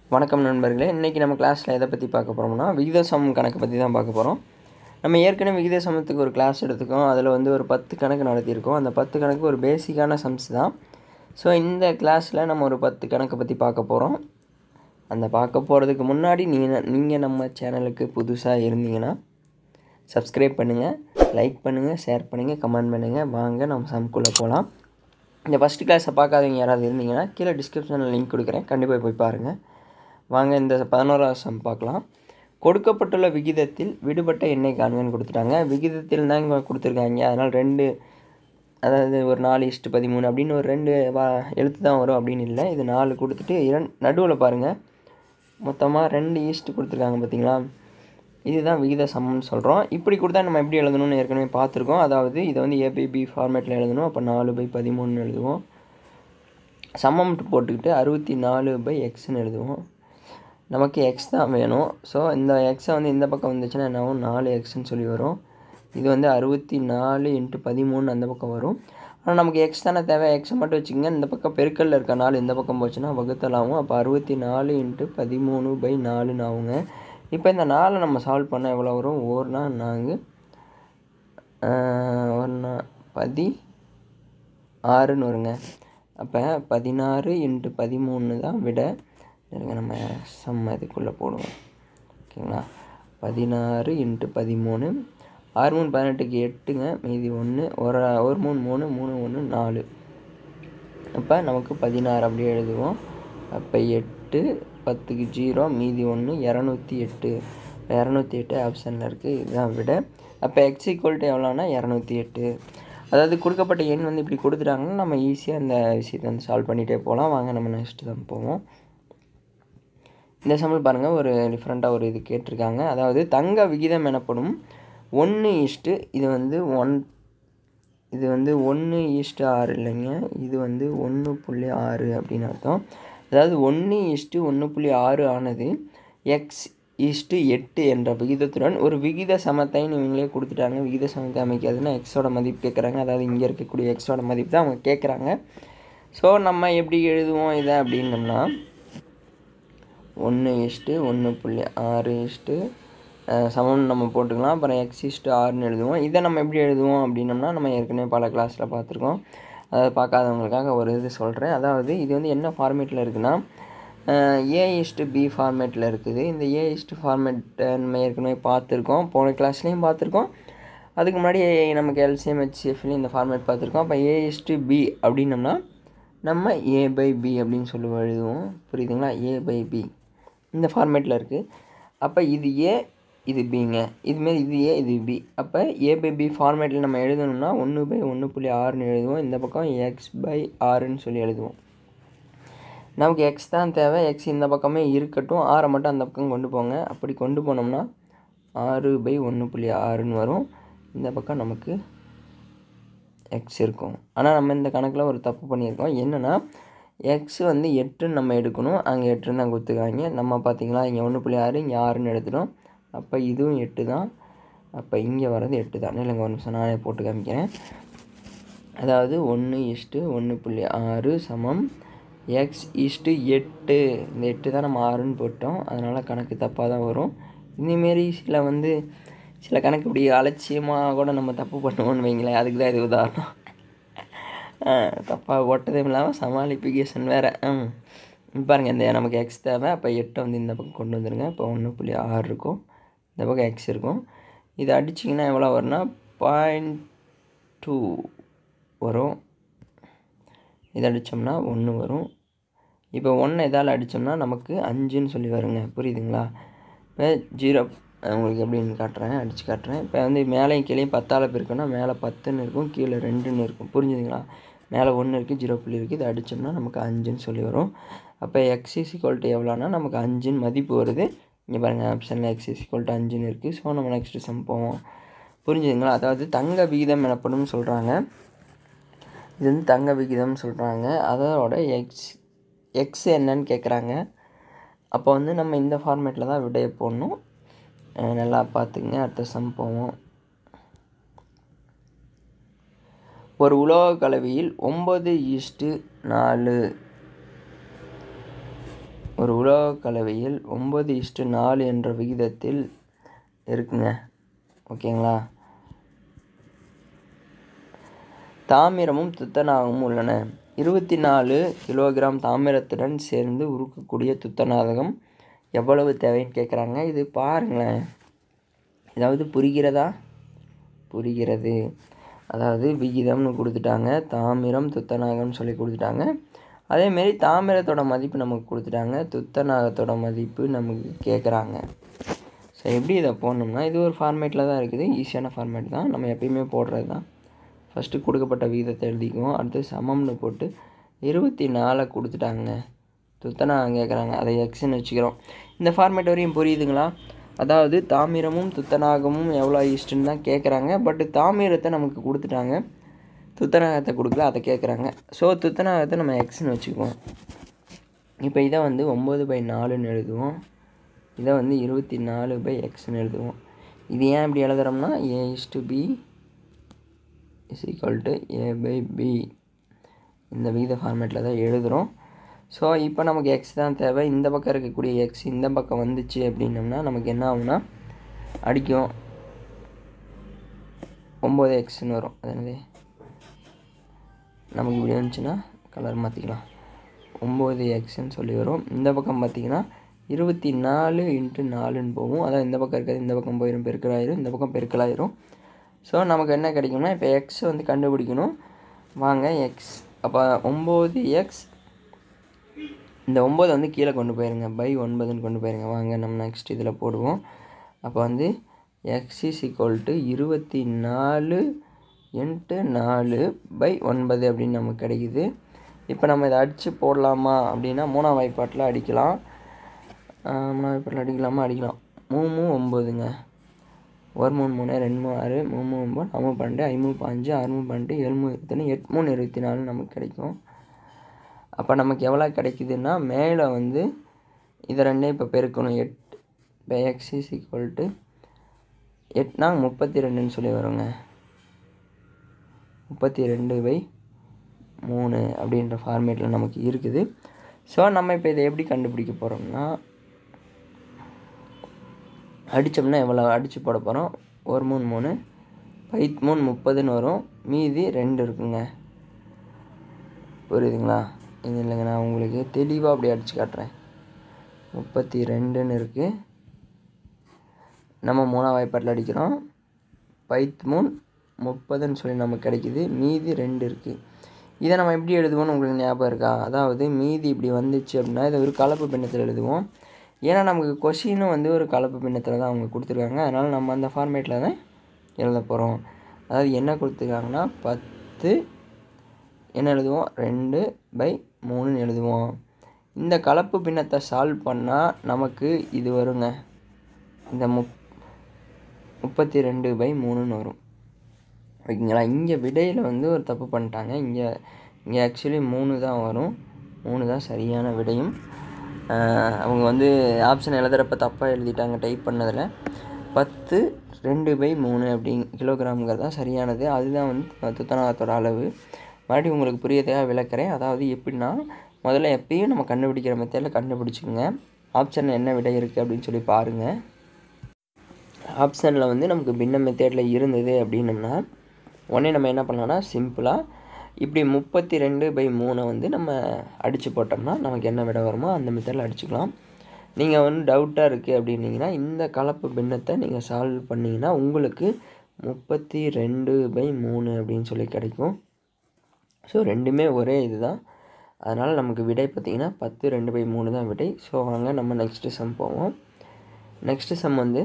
வணக்கம் நண்பர்களே இன்றைக்கி நம்ம கிளாஸில் எதை பற்றி பார்க்க போகிறோம்னா விகித சமம் கணக்கு பற்றி தான் பார்க்க போகிறோம் நம்ம ஏற்கனவே விகித சமத்துக்கு ஒரு கிளாஸ் எடுத்துக்கோம் அதில் வந்து ஒரு பத்து கணக்கு நடத்தியிருக்கோம் அந்த பத்து கணக்கு ஒரு பேசிக்கான சம்ஸ் தான் ஸோ இந்த கிளாஸில் நம்ம ஒரு பத்து கணக்கை பற்றி பார்க்க போகிறோம் அந்த பார்க்க போகிறதுக்கு முன்னாடி நீங்கள் நீங்கள் நம்ம சேனலுக்கு புதுசாக இருந்தீங்கன்னா சப்ஸ்கிரைப் பண்ணுங்கள் லைக் பண்ணுங்கள் ஷேர் பண்ணுங்கள் கமெண்ட் பண்ணுங்கள் வாங்க நம்ம சம்குள்ளே போகலாம் இந்த ஃபஸ்ட்டு கிளாஸை பார்க்காதவங்க யாராவது இருந்தீங்கன்னா கீழே டிஸ்கிரிப்ஷனில் லிங்க் கொடுக்குறேன் கண்டிப்பாக போய் பாருங்கள் வாங்க இந்த பதினோராவது சம் பார்க்கலாம் கொடுக்கப்பட்டுள்ள விகிதத்தில் விடுபட்ட எண்ணை காண்கன்னு கொடுத்துட்டாங்க விகிதத்தில் தான் இங்கே கொடுத்துருக்காங்க அதனால் ரெண்டு அதாவது ஒரு நாலு இஷ்டு பதிமூணு அப்படின்னு ஒரு ரெண்டு வா எழுத்து தான் வரும் அப்படின்னு இல்லை இது நாலு கொடுத்துட்டு இரண் நடுவில் பாருங்கள் மொத்தமாக ரெண்டு ஈஸ்ட் கொடுத்துருக்காங்க பார்த்தீங்களா இதுதான் விகித சமம்னு சொல்கிறோம் இப்படி கொடுத்தா நம்ம எப்படி எழுதணும்னு ஏற்கனவே பார்த்துருக்கோம் அதாவது இதை வந்து ஏ பை பி ஃபார்மேட்டில் எழுதணும் அப்போ நாலு பை பதிமூணுன்னு எழுதுவோம் சமம் போட்டுக்கிட்டு அறுபத்தி நாலு பை எக்ஸ்ன்னு எழுதுவோம் நமக்கு எக்ஸ் தான் வேணும் ஸோ இந்த எக்ஸை வந்து இந்த பக்கம் வந்துச்சுன்னா என்ன ஆகும் நாலு எக்ஸ்ன்னு சொல்லி வரும் இது வந்து அறுபத்தி நாலு இன்ட்டு பதிமூணு அந்த பக்கம் வரும் ஆனால் நமக்கு எக்ஸ் தானே தேவை எக்ஸை மட்டும் வச்சுக்கோங்க இந்த பக்கம் பெருக்கல்ல இருக்க நாலு இந்த பக்கம் போச்சுன்னா வகுத்தல் ஆகும் அப்போ அறுபத்தி நாலு இன்ட்டு பதிமூணு பை நாலுன்னு ஆகுங்க இப்போ இந்த நாலை நம்ம சால்வ் பண்ண எவ்வளோ வரும் ஓர்னா நாங்கள் ஒன்றா பதி ஆறுன்னு வருங்க அப்போ பதினாறு இன்ட்டு பதிமூணு தான் விட இருங்க நம்ம சம் இதுக்குள்ளே போடுவோம் ஓகேங்களா பதினாறு இன்ட்டு பதிமூணு ஆறு மூணு பதினெட்டுக்கு எட்டுங்க மீதி ஒன்று ஒரு ஒரு மூணு மூணு மூணு ஒன்று நாலு அப்போ நமக்கு பதினாறு அப்படியே எழுதுவோம் அப்போ எட்டு பத்துக்கு ஜீரோ மீதி ஒன்று இரநூத்தி எட்டு இரநூத்தி எட்டு ஆப்ஷனில் இருக்குது இதுதான் விட அப்போ எக்ஸ் ஈக்குவல்ட்டு எவ்வளோனா இரநூத்தி எட்டு அதாவது கொடுக்கப்பட்ட எண் வந்து இப்படி கொடுத்துட்டாங்கன்னா நம்ம ஈஸியாக இந்த விஷயத்தை வந்து சால்வ் பண்ணிகிட்டே போகலாம் வாங்க நம்ம நெக்ஸ்ட்டு தான் போவோம் இந்த சம்பள் பாருங்கள் ஒரு டிஃப்ரெண்ட்டாக ஒரு இது கேட்டிருக்காங்க அதாவது தங்க விகிதம் எனப்படும் ஒன்று ஈஸ்ட்டு இது வந்து ஒன் இது வந்து ஒன்று ஈஸ்ட்டு ஆறு இல்லைங்க இது வந்து ஒன்று புள்ளி ஆறு அப்படின்னு அர்த்தம் அதாவது ஒன்று ஈஸ்ட்டு ஒன்று புள்ளி ஆறு ஆனது எக்ஸ் ஈஸ்ட்டு எட்டு என்ற விகிதத்துடன் ஒரு விகித சமத்தைன்னு இவங்களே கொடுத்துட்டாங்க விகித சமத்தை அமைக்காதுன்னா எக்ஸோட மதிப்பு கேட்குறாங்க அதாவது இங்கே இருக்கக்கூடிய எக்ஸோட மதிப்பு தான் அவங்க கேட்குறாங்க ஸோ நம்ம எப்படி எழுதுவோம் இதை அப்படின்னம்னா ஒன்று இஷ்டு ஒன்று புள்ளி ஆறு இஷ்டு சமம் நம்ம போட்டுக்கலாம் அப்புறம் எக்ஸ் இஷ்டு ஆறுன்னு எழுதுவோம் இதை நம்ம எப்படி எழுதுவோம் அப்படின்னம்னா நம்ம ஏற்கனவே பல கிளாஸில் பார்த்துருக்கோம் அதாவது பார்க்காதவங்களுக்காக ஒரு இது சொல்கிறேன் அதாவது இது வந்து என்ன ஃபார்மேட்டில் இருக்குன்னா ஏ இஸ்ட்டு பி ஃபார்மேட்டில் இருக்குது இந்த ஏ இஸ்ட்டு ஃபார்மேட்டை நம்ம ஏற்கனவே பார்த்துருக்கோம் போன கிளாஸ்லேயும் பார்த்துருக்கோம் அதுக்கு முன்னாடி நமக்கு எல்சிஎம் ஹெச்சிஎஃப்லேயும் இந்த ஃபார்மேட் பார்த்துருக்கோம் அப்போ ஏ இஸ்ட்டு பி அப்படின்னம்னா நம்ம ஏ பை பி அப்படின்னு சொல்லி எழுதுவோம் புரியுதுங்களா ஏ பை பி இந்த ஃபார்மேட்டில் இருக்குது அப்போ இது ஏ இது பிங்க இதுமாரி இது ஏ இது பி அப்போ ஏ பை பி ஃபார்மேட்டில் நம்ம எழுதணும்னா ஒன்று பை ஒன்று புள்ளி ஆறுன்னு எழுதுவோம் இந்த பக்கம் எக்ஸ் பை ஆறுன்னு சொல்லி எழுதுவோம் நமக்கு எக்ஸ் தான் தேவை எக்ஸ் இந்த பக்கமே இருக்கட்டும் ஆறை மட்டும் அந்த பக்கம் கொண்டு போங்க அப்படி கொண்டு போனோம்னா ஆறு பை ஒன்று புள்ளி ஆறுன்னு வரும் இந்த பக்கம் நமக்கு எக்ஸ் இருக்கும் ஆனால் நம்ம இந்த கணக்கில் ஒரு தப்பு பண்ணியிருக்கோம் என்னென்னா எக்ஸ் வந்து எட்டுன்னு நம்ம எடுக்கணும் அங்கே எட்டுன்னு தான் கொடுத்துருக்காங்க நம்ம பார்த்திங்களா இங்கே ஒன்று புள்ளி ஆறு இங்கே ஆறுன்னு எடுத்துட்டோம் அப்போ இதுவும் எட்டு தான் அப்போ இங்கே வர்றது எட்டு தான் இல்லைங்க ஒரு நிமிஷம் நானே போட்டு காமிக்கிறேன் அதாவது ஒன்று இஷ்டு ஒன்று புள்ளி ஆறு சமம் எக்ஸ் இஷ்டு எட்டு இந்த எட்டு தான் நம்ம ஆறுன்னு போட்டோம் அதனால் கணக்கு தப்பாக தான் வரும் இந்தமாரி சில வந்து சில கணக்கு இப்படி அலட்சியமாக கூட நம்ம தப்பு பண்ணுவோம்னு வைங்களேன் அதுக்கு தான் இது உதாரணம் தப்பாக ஓட்டதும் இல்லாமல் சமாளிஃபிகேஷன் வேறு ம் பாருங்கள் இந்த நமக்கு எக்ஸ் தேவை அப்போ எட்டை வந்து இந்த பக்கம் கொண்டு வந்துடுங்க இப்போ ஒன்று புள்ளி ஆறு இருக்கும் இந்த பக்கம் எக்ஸ் இருக்கும் இதை அடிச்சிங்கன்னா எவ்வளோ வரும்னா பாயிண்ட் டூ வரும் இதை அடித்தோம்னா ஒன்று வரும் இப்போ ஒன்று எதால் அடித்தோம்னா நமக்கு அஞ்சுன்னு சொல்லி வருங்க புரியுதுங்களா இப்போ ஜீரோ உங்களுக்கு எப்படின்னு காட்டுறேன் அடித்து காட்டுறேன் இப்போ வந்து மேலேயும் கீழே பத்தால் பிரிக்கணும்னா மேலே பத்துன்னு இருக்கும் கீழே ரெண்டுன்னு இருக்கும் புரிஞ்சுதுங்களா மேலே ஒன்று இருக்குது ஜீரோ புள்ளி இருக்குது இதை அடித்தோம்னா நமக்கு அஞ்சுன்னு சொல்லி வரும் அப்போ எக்ஸ் இஸ் ஈக்குவல்ட்டு எவ்வளோனா நமக்கு அஞ்சுன்னு மதிப்பு வருது இங்கே பாருங்கள் ஆப்ஷனில் எக்ஸ் இஸ் ஈக்குவல்ட்டு அஞ்சுன்னு இருக்குது ஸோ நம்ம நெக்ஸ்ட்டு சம் போவோம் புரிஞ்சுதுங்களா அதாவது தங்க விகிதம் எனப்படும் சொல்கிறாங்க இது வந்து தங்க விகிதம்னு சொல்கிறாங்க அதோட எக்ஸ் எக்ஸ் என்னன்னு கேட்குறாங்க அப்போ வந்து நம்ம இந்த ஃபார்மேட்டில் தான் விடைய போடணும் நல்லா பார்த்துங்க அடுத்த சம் போவோம் ஒரு உலோக கலவையில் ஒம்பது ஈஸ்ட்டு நாலு ஒரு உலோக கலவையில் ஒம்பது இஷ்டு நாலு என்ற விகிதத்தில் இருக்குங்க ஓகேங்களா தாமிரமும் துத்தநாகமும் உள்ளன இருபத்தி நாலு கிலோகிராம் தாமிரத்துடன் சேர்ந்து உருக்கக்கூடிய துத்தநாதகம் எவ்வளவு தேவைன்னு கேட்குறாங்க இது பாருங்களேன் ஏதாவது புரிகிறதா புரிகிறது அதாவது விகிதம்னு கொடுத்துட்டாங்க தாமிரம் துத்தநாகம்னு சொல்லி கொடுத்துட்டாங்க அதேமாரி தாமிரத்தோட மதிப்பு நமக்கு கொடுத்துட்டாங்க துத்தநாகத்தோட மதிப்பு நமக்கு கேட்குறாங்க ஸோ எப்படி இதை போடணும்னா இது ஒரு ஃபார்மேட்டில் தான் இருக்குது ஈஸியான ஃபார்மேட் தான் நம்ம எப்பயுமே போடுறது தான் ஃபஸ்ட்டு கொடுக்கப்பட்ட விகிதத்தை எழுதிக்குவோம் அடுத்து சமம்னு போட்டு இருபத்தி நாலை கொடுத்துட்டாங்க துத்தநாகம் கேட்குறாங்க அதை எக்ஸ்ன்னு வச்சுக்கிறோம் இந்த ஃபார்மேட் வரையும் புரியுதுங்களா அதாவது தாமிரமும் துத்தநாகமும் எவ்வளோ ஈஸ்ட்டுன்னு தான் கேட்குறாங்க பட்டு தாமிரத்தை நமக்கு கொடுத்துட்டாங்க துத்தநாகத்தை கொடுக்கல அதை கேட்குறாங்க ஸோ துத்தநாகத்தை நம்ம எக்ஸ்ன்னு வச்சுக்குவோம் இப்போ இதை வந்து ஒம்பது பை நாலுன்னு எழுதுவோம் இதை வந்து இருபத்தி நாலு பை எக்ஸ்ன்னு எழுதுவோம் இது ஏன் இப்படி எழுதுறோம்னா A is to B is equal to A by B இந்த விகித ஃபார்மேட்டில் தான் எழுதுகிறோம் ஸோ இப்போ நமக்கு எக்ஸ் தான் தேவை இந்த பக்கம் இருக்கக்கூடிய எக்ஸ் இந்த பக்கம் வந்துச்சு அப்படின்னம்னா நமக்கு என்ன ஆகும்னா அடிக்கும் ஒம்பது எக்ஸ்ன்னு வரும் அது என்னது நமக்கு இப்படி வந்துச்சுன்னா கலர் மாற்றிக்கலாம் ஒம்பது எக்ஸ்ன்னு சொல்லி வரும் இந்த பக்கம் பார்த்தீங்கன்னா இருபத்தி நாலு இன்ட்டு நாலுன்னு போகும் அதான் இந்த பக்கம் இருக்கிறது இந்த பக்கம் போயிடும் பெருக்கலாயிரும் இந்த பக்கம் பெருக்கலாயிரும் ஸோ நமக்கு என்ன கிடைக்கும்னா இப்போ எக்ஸ் வந்து கண்டுபிடிக்கணும் வாங்க எக்ஸ் அப்போ ஒம்பது எக்ஸ் இந்த ஒம்பது வந்து கீழே கொண்டு போயிருங்க பை ஒன்பதுன்னு கொண்டு போயிருங்க வாங்க நம்ம நெக்ஸ்ட் இதில் போடுவோம் அப்போ வந்து எக்ஸ் இஸ் ஈக்குவல் டு இருபத்தி நாலு இன்ட்டு நாலு பை ஒன்பது அப்படின்னு நமக்கு கிடைக்குது இப்போ நம்ம இதை அடித்து போடலாமா அப்படின்னா மூணாம் வாய்ப்பாட்டில் அடிக்கலாம் மூணாம் வாய்ப்பாட்டில் அடிக்கலாமா அடிக்கலாம் மூணு ஒம்பதுங்க ஒரு மூணு மூணு ரெண்டு மூணு ஆறு மூணு மூணு ஒம்பது நாலு மூணு பன்னெண்டு ஐமூணு பாஞ்சு ஆறு மூணு பன்னெண்டு ஏழு மூணு இருபத்தொன்று எட்டு மூணு இருபத்தி நாலு நமக்கு கிடைக்கும் அப்போ நமக்கு எவ்வளோ கிடைக்குதுன்னா மேலே வந்து இதை ரெண்டே இப்போ பெருக்கணும் eight by X is equal to எட்னா முப்பத்தி ரெண்டுன்னு சொல்லி வருங்க முப்பத்தி ரெண்டு பை மூணு அப்படின்ற ஃபார்மேட்டில் நமக்கு இருக்குது ஸோ நம்ம இப்போ இதை எப்படி கண்டுபிடிக்க போகிறோம்னா அடித்தோம்னா எவ்வளோ அடித்து போட போகிறோம் ஒரு மூணு மூணு பைத் மூணு முப்பதுன்னு வரும் மீதி ரெண்டு இருக்குங்க புரியுதுங்களா இது இல்லைங்க நான் உங்களுக்கு தெளிவாக அப்படி அடித்து காட்டுறேன் முப்பத்தி ரெண்டுன்னு இருக்குது நம்ம மூணாம் வாய்ப்பாட்டில் அடிக்கிறோம் பைத் மூணு முப்பதுன்னு சொல்லி நமக்கு கிடைக்குது மீதி ரெண்டு இருக்குது இதை நம்ம எப்படி எழுதுவோம்னு உங்களுக்கு ஞாபகம் இருக்கா அதாவது மீதி இப்படி வந்துச்சு அப்படின்னா இதை ஒரு கலப்பு பின்னத்தில் எழுதுவோம் ஏன்னா நமக்கு கொஷினும் வந்து ஒரு கலப்பு பின்னத்தில் தான் அவங்க கொடுத்துருக்காங்க அதனால் நம்ம அந்த ஃபார்மேட்டில் தான் எழுத போகிறோம் அதாவது என்ன கொடுத்துருக்காங்கன்னா பத்து என்ன எழுதுவோம் ரெண்டு பை மூணுன்னு எழுதுவோம் இந்த கலப்பு பின்னத்தை சால்வ் பண்ணால் நமக்கு இது வருங்க இந்த முப் முப்பத்தி ரெண்டு பை மூணுன்னு வரும் ஓகேங்களா இங்கே விடையில் வந்து ஒரு தப்பு பண்ணிட்டாங்க இங்கே இங்கே ஆக்சுவலி மூணு தான் வரும் மூணு தான் சரியான விடையும் அவங்க வந்து ஆப்ஷன் எழுதுகிறப்ப தப்பாக எழுதிட்டாங்க டைப் பண்ணதில் பத்து ரெண்டு பை மூணு அப்படிங் கிலோகிராம்ங்கிறது தான் சரியானது அதுதான் வந்து துத்தநாகத்தோட அளவு மறுபடியும் உங்களுக்கு புரியதையாக விளக்குறேன் அதாவது எப்படின்னா முதல்ல எப்பயும் நம்ம கண்டுபிடிக்கிற மெத்தடில் கண்டுபிடிச்சிக்கோங்க ஆப்ஷனில் என்ன விடை இருக்குது அப்படின்னு சொல்லி பாருங்கள் ஆப்ஷனில் வந்து நமக்கு பின்ன மெத்தேடில் இருந்தது அப்படின்னம்னா உடனே நம்ம என்ன பண்ணலாம்னா சிம்பிளாக இப்படி முப்பத்தி ரெண்டு பை மூணை வந்து நம்ம அடித்து போட்டோம்னா நமக்கு என்ன விட வருமோ அந்த மெத்தடில் அடிச்சுக்கலாம் நீங்கள் வந்து டவுட்டாக இருக்குது அப்படின்னீங்கன்னா இந்த கலப்பு பின்னத்தை நீங்கள் சால்வ் பண்ணிங்கன்னா உங்களுக்கு முப்பத்தி ரெண்டு பை மூணு அப்படின்னு சொல்லி கிடைக்கும் ஸோ ரெண்டுமே ஒரே இது தான் அதனால் நமக்கு விடை பார்த்திங்கன்னா பத்து ரெண்டு பை மூணு தான் விடை ஸோ வாங்க நம்ம நெக்ஸ்ட்டு சம் போவோம் நெக்ஸ்ட்டு சம் வந்து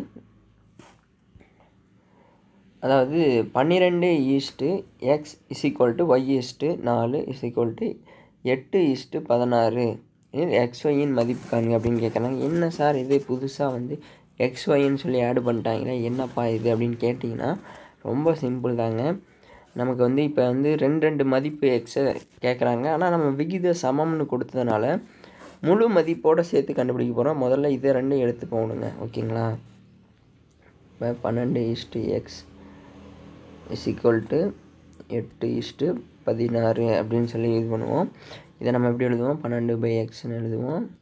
அதாவது பன்னிரெண்டு is to X is equal to Y is to நாலு இஸ் ஈக்குவல் டு எட்டு ஈஸ்ட்டு பதினாறு எக்ஸ் ஒய்யின் மதிப்பு காணுங்க அப்படின்னு கேட்குறாங்க என்ன சார் இது புதுசாக வந்து எக்ஸ் ஒய்ன்னு சொல்லி ஆட் பண்ணிட்டாங்களே என்னப்பா இது அப்படின்னு கேட்டிங்கன்னா ரொம்ப சிம்பிள் தாங்க நமக்கு வந்து இப்போ வந்து ரெண்டு ரெண்டு மதிப்பு எக்ஸை கேட்குறாங்க ஆனால் நம்ம விகித சமம்னு கொடுத்ததுனால முழு மதிப்போடு சேர்த்து கண்டுபிடிக்க போகிறோம் முதல்ல இதை ரெண்டும் எடுத்து போகணுங்க ஓகேங்களா இப்போ பன்னெண்டு is to X is equal to எட்டு இஸ்ட்டு பதினாறு அப்படின்னு சொல்லி இது பண்ணுவோம் இதை நம்ம எப்படி எழுதுவோம் பன்னெண்டு பை எக்ஸ்னு எழுதுவோம்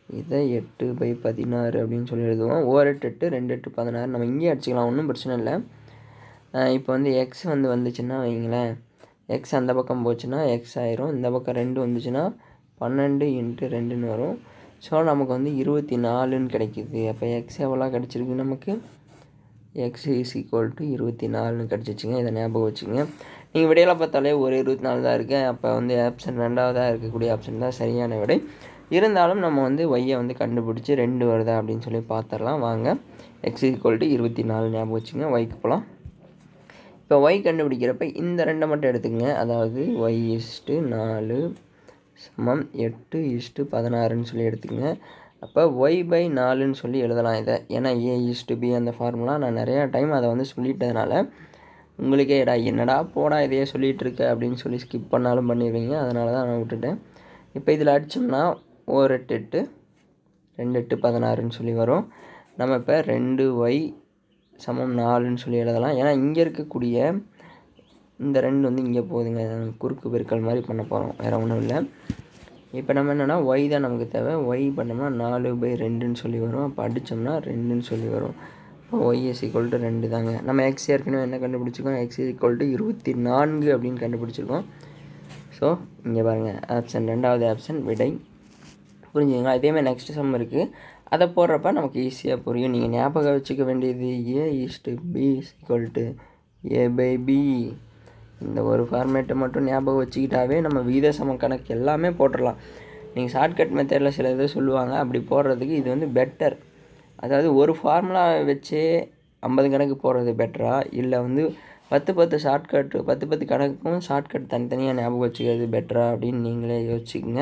இதை எட்டு பை பதினாறு அப்படின்னு சொல்லி எழுதுவோம் ஓர் எட்டு எட்டு ரெண்டு எட்டு பதினாறு நம்ம இங்கேயே அடிச்சுக்கலாம் ஒன்றும் பிரச்சனை இல்லை இப்போ வந்து எக்ஸ் வந்து வந்துச்சுன்னா வைங்களேன் எக்ஸ் அந்த பக்கம் போச்சுன்னா எக்ஸ் ஆயிரும் இந்த பக்கம் ரெண்டு வந்துச்சுன்னா பன்னெண்டு இன்ட்டு ரெண்டுன்னு வரும் ஸோ நமக்கு வந்து இருபத்தி நாலுன்னு கிடைக்கிது அப்போ எக்ஸ் எவ்வளோ கிடச்சிருக்கு நமக்கு எக்ஸ் இஸ் ஈக்குவல் டு இருபத்தி நாலுன்னு கிடச்சிச்சிங்க இதை ஞாபகம் வச்சுங்க நீங்கள் விடையில் பார்த்தாலே ஒரு இருபத்தி நாலு தான் இருக்குது அப்போ வந்து ஆப்ஷன் ரெண்டாவதாக இருக்கக்கூடிய ஆப்ஷன் தான் சரியான விடை இருந்தாலும் நம்ம வந்து ஒய்யை வந்து கண்டுபிடிச்சி ரெண்டு வருதா அப்படின்னு சொல்லி பார்த்துடலாம் வாங்க எக்ஸ் ஈக்குவல் டு இருபத்தி நாலு ஞாபகம் வச்சுங்க ஒய்க்கு போகலாம் இப்போ ஒய் கண்டுபிடிக்கிறப்ப இந்த ரெண்டை மட்டும் எடுத்துக்கங்க அதாவது ஒய் இஸ்ட்டு நாலு சமம் எட்டு இஸ்ட்டு பதினாறுன்னு சொல்லி எடுத்துக்கங்க அப்போ ஒய் பை நாலுன்னு சொல்லி எழுதலாம் இதை ஏன்னா ஏ இஸ்ட்டு பி அந்த ஃபார்முலா நான் நிறையா டைம் அதை வந்து சொல்லிட்டதுனால உங்களுக்கே டா என்னடா போடா இதையே சொல்லிகிட்டு இருக்க அப்படின்னு சொல்லி ஸ்கிப் பண்ணாலும் பண்ணிடுவீங்க அதனால தான் நான் விட்டுட்டேன் இப்போ இதில் அடித்தோம்னா ஓர் எட்டு எட்டு ரெண்டு எட்டு பதினாறுன்னு சொல்லி வரும் நம்ம இப்போ ரெண்டு ஒய் சமம் நாலுன்னு சொல்லி எழுதலாம் ஏன்னா இங்கே இருக்கக்கூடிய இந்த ரெண்டு வந்து இங்கே போகுதுங்க குறுக்கு பெருக்கல் மாதிரி பண்ண போகிறோம் வேறு ஒன்றும் இல்லை இப்போ நம்ம என்னென்னா ஒய் தான் நமக்கு தேவை ஒய் பண்ணோம்னா நாலு பை ரெண்டுன்னு சொல்லி வரும் அப்போ அடித்தோம்னா ரெண்டுன்னு சொல்லி வரும் இப்போ ஒய் இஸ் ஈக்குவல் டு ரெண்டு தாங்க நம்ம எக்ஸ் ஏற்கனவே என்ன கண்டுபிடிச்சிருக்கோம் எக்ஸ் ஈக்குவல் டு இருபத்தி நான்கு அப்படின்னு கண்டுபிடிச்சிருக்கோம் ஸோ இங்கே பாருங்கள் ஆப்ஷன் ரெண்டாவது ஆப்ஷன் விடை புரிஞ்சுங்களா இதேமாதிரி நெக்ஸ்ட் சம் இருக்குது அதை போடுறப்ப நமக்கு ஈஸியாக புரியும் நீங்கள் ஞாபகம் வச்சுக்க வேண்டியது A is to B equal to A by B இந்த ஒரு ஃபார்மேட்டை மட்டும் ஞாபகம் வச்சுக்கிட்டாவே நம்ம வீத சம கணக்கு எல்லாமே போட்டுடலாம் நீங்கள் ஷார்ட்கட் மெத்தடில் சில இது சொல்லுவாங்க அப்படி போடுறதுக்கு இது வந்து பெட்டர் அதாவது ஒரு ஃபார்முலா வச்சே ஐம்பது கணக்கு போடுறது பெட்டரா இல்லை வந்து பத்து பத்து ஷார்ட்கட் பத்து பத்து கணக்குக்கும் ஷார்ட்கட் தனித்தனியாக ஞாபகம் வச்சுக்கிறது பெட்டரா அப்படின்னு நீங்களே யோசிச்சுக்கோங்க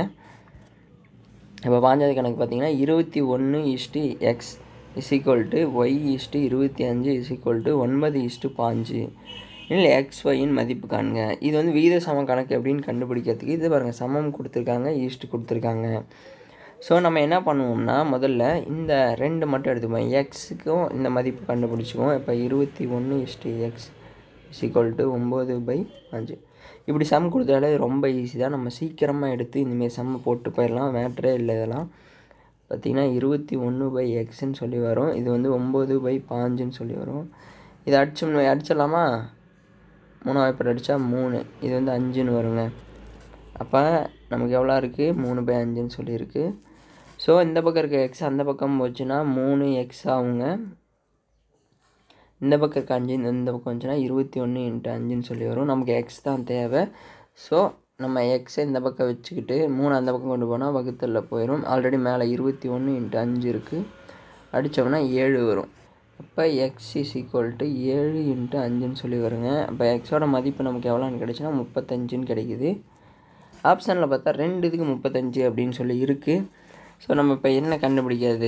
இப்போ பாஞ்சாவது கணக்கு பார்த்தீங்கன்னா இருபத்தி ஒன்று is to X is equal to Y is to இருபத்தி அஞ்சு இஸ் ஈக்குவல் டு ஒன்பது இஸ்ட்டு பாஞ்சு இல்லை எக்ஸ் ஒய்யின் மதிப்பு காணுங்க இது வந்து விகித சம கணக்கு எப்படின்னு கண்டுபிடிக்கிறதுக்கு இது பாருங்கள் சமம் கொடுத்துருக்காங்க ஈஸ்ட்டு கொடுத்துருக்காங்க ஸோ நம்ம என்ன பண்ணுவோம்னா முதல்ல இந்த ரெண்டு மட்டும் எடுத்துப்போம் எக்ஸுக்கும் இந்த மதிப்பு கண்டுபிடிச்சிக்குவோம் இப்போ இருபத்தி ஒன்று is to X is equal to ஒம்பது பை அஞ்சு இப்படி சம் கொடுத்தாலே ரொம்ப ஈஸி தான் நம்ம சீக்கிரமாக எடுத்து இந்தமாரி சம்ம போட்டு போயிடலாம் மேட்ரே இல்லை இதெல்லாம் பார்த்திங்கன்னா இருபத்தி ஒன்று பை எக்ஸ்ன்னு சொல்லி வரும் இது வந்து ஒம்பது பை பாஞ்சுன்னு சொல்லி வரும் இதை அடிச்சோம் அடிச்சிடலாமா மூணாவது இப்போ அடித்தா மூணு இது வந்து அஞ்சுன்னு வருங்க அப்போ நமக்கு எவ்வளோ இருக்குது மூணு பை அஞ்சுன்னு சொல்லியிருக்கு ஸோ இந்த பக்கம் இருக்க எக்ஸ் அந்த பக்கம் போச்சுன்னா மூணு எக்ஸ் ஆகுங்க இந்த பக்கம் இருக்க அஞ்சு இந்த பக்கம் வந்துச்சுன்னா இருபத்தி ஒன்று இன்ட்டு அஞ்சுன்னு சொல்லி வரும் நமக்கு எக்ஸ் தான் தேவை ஸோ நம்ம எக்ஸை இந்த பக்கம் வச்சுக்கிட்டு மூணு அந்த பக்கம் கொண்டு போனால் வகுத்தலில் போயிடும் ஆல்ரெடி மேலே இருபத்தி ஒன்று இன்ட்டு அஞ்சு இருக்குது அடித்தோம்னா ஏழு வரும் அப்போ எக்ஸ் இஸ் ஈக்குவல் டு ஏழு இன்ட்டு அஞ்சுன்னு சொல்லி வருங்க அப்போ எக்ஸோட மதிப்பு நமக்கு எவ்வளோன்னு கிடைச்சுன்னா முப்பத்தஞ்சுன்னு கிடைக்குது ஆப்ஷனில் பார்த்தா ரெண்டு இதுக்கு முப்பத்தஞ்சு அப்படின்னு சொல்லி இருக்குது ஸோ நம்ம இப்போ என்ன கண்டுபிடிக்கிறது